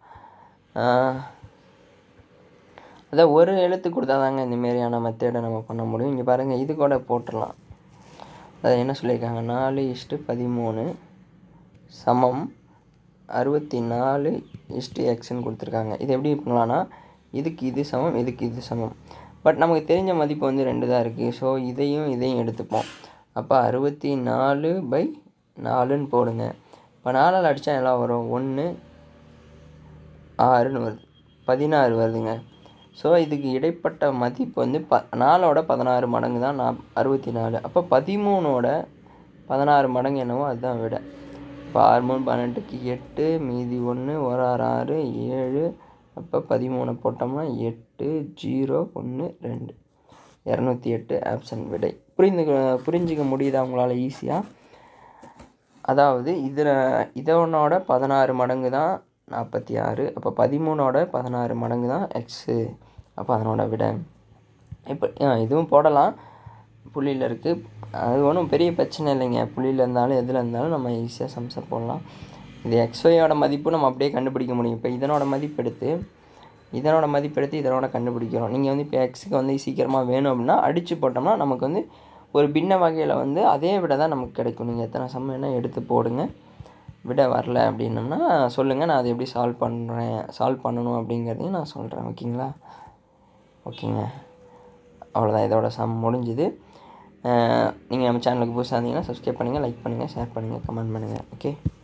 அதான் ஒரு எழுத்து கொடுத்தா தாங்க இந்த மாதிரியான மெத்தேடை நம்ம பண்ண முடியும் இங்கே பாருங்கள் இது கூட போட்டுடலாம் அது என்ன சொல்லியிருக்காங்க நாலு இஷ்டு பதிமூணு சமம் அறுபத்தி நாலு இஷ்டு எக்ஸ்ன்னு கொடுத்துருக்காங்க இது எப்படி பண்ணலான்னா இதுக்கு இது சமம் இதுக்கு இது சமம் பட் நமக்கு தெரிஞ்ச மதிப்பு வந்து ரெண்டு தான் இருக்குது ஸோ இதையும் இதையும் எடுத்துப்போம் அப்போ அறுபத்தி நாலு பை நாலுன்னு போடுங்க இப்போ நாலால் அடித்தா எல்லாம் வரும் ஒன்று ஆறுன்னு வருது பதினாறு வருதுங்க ஸோ இதுக்கு இடைப்பட்ட மதிப்பு வந்து ப நாலோட பதினாறு மடங்கு தான் நான் அறுபத்தி நாலு அப்போ பதிமூணோட பதினாறு மடங்கு என்னவோ அதுதான் விட இப்போ ஆறு மூணு பன்னெண்டுக்கு எட்டு மீதி ஒன்று ஒரு ஆறு ஆறு ஏழு அப்போ பதிமூணு போட்டோம்னா எட்டு ஜீரோ ஒன்று ரெண்டு இரநூத்தி எட்டு ஆப்ஷன் விடை புரிந்து புரிஞ்சிக்க முடியுதா உங்களால் ஈஸியாக அதாவது இதில் இதனோட பதினாறு மடங்கு தான் நாற்பத்தி ஆறு அப்போ பதிமூணோட பதினாறு மடங்கு தான் எக்ஸு அப்போ அதனோட விட இப்போ ஆ, இதுவும் போடலாம் புள்ளியில் இருக்குது அது ஒன்றும் பெரிய பிரச்சனை இல்லைங்க புள்ளியில் இருந்தாலும் எதில் இருந்தாலும் நம்ம ஈஸியாக சம்ஸை போடலாம் இது எக்ஸ்ஒயோட மதிப்பு நம்ம அப்படியே கண்டுபிடிக்க முடியும் இப்போ இதனோட மதிப்பு எடுத்து இதனோட மதிப்பு எடுத்து இதனோட கண்டுபிடிக்கிறோம் நீங்கள் வந்து இப்போ எக்ஸுக்கு வந்து சீக்கிரமாக வேணும் அப்படின்னா அடித்து போட்டோம்னா நமக்கு வந்து ஒரு பின்ன வகையில் வந்து அதே விட தான் நமக்கு கிடைக்கும் நீங்கள் எத்தனை சம் வேணால் எடுத்து போடுங்க விட வரல அப்படின்னம்னா சொல்லுங்கள் நான் அதை எப்படி சால்வ் பண்ணுறேன் சால்வ் பண்ணணும் அப்படிங்கிறதையும் நான் சொல்கிறேன் ஓகேங்களா ஓகேங்க அவ்வளோதான் இதோட சம் முடிஞ்சுது நீங்கள் நம்ம சேனலுக்கு புதுசாக இருந்தீங்கன்னா சப்ஸ்கிரைப் பண்ணுங்கள் லைக் பண்ணுங்கள் ஷேர் பண்ணுங்கள் கமெண்ட் பண்ணுங்கள் ஓகே